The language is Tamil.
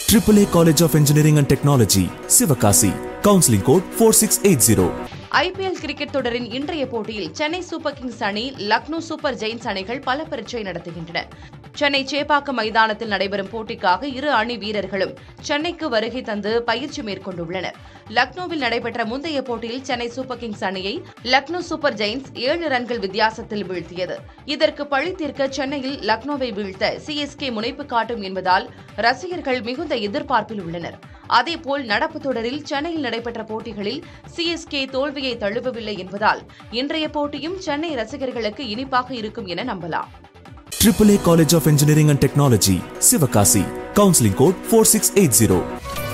AAA College of Engineering and Technology, Sivakasi. Counseling code 4680. IPL cricket தொடரின் இன்றைய போட்டியில் சென்னை சூப்பர் கிங்ஸ் அணி லக்னோ சூப்பர் ஜெயின்ஸ் அணிகள் பல பரீட்சை நடத்துகின்றன சென்னை சேப்பாக்கம் மைதானத்தில் நடைபெறும் போட்டிக்காக இரு அணி வீரர்களும் சென்னைக்கு வருகை தந்து பயிற்சி மேற்கொண்டுள்ளனர் லக்னோவில் நடைபெற்ற முந்தைய போட்டியில் சென்னை சூப்பர் கிங்ஸ் அணியை லக்னோ சூப்பர் ஜெயின்ஸ் ஏழு ரன்கள் வித்தியாசத்தில் வீழ்த்தியது இதற்கு பழி தீர்க்க சென்னையில் லக்னோவை வீழ்த்த சிஎஸ்கே முனைப்பு காட்டும் என்பதால் ரசிகர்கள் மிகுந்த எதிர்பார்ப்பில் உள்ளனர் அதேபோல் நடப்பு தொடரில் சென்னையில் நடைபெற்ற போட்டிகளில் சிஎஸ்கே தோல்வியை தழுவவில்லை என்பதால் இன்றைய போட்டியும் சென்னை ரசிகர்களுக்கு இனிப்பாக இருக்கும் என நம்பலாம் AAA College of Engineering and Technology, Sivakasi. Counseling code 4680.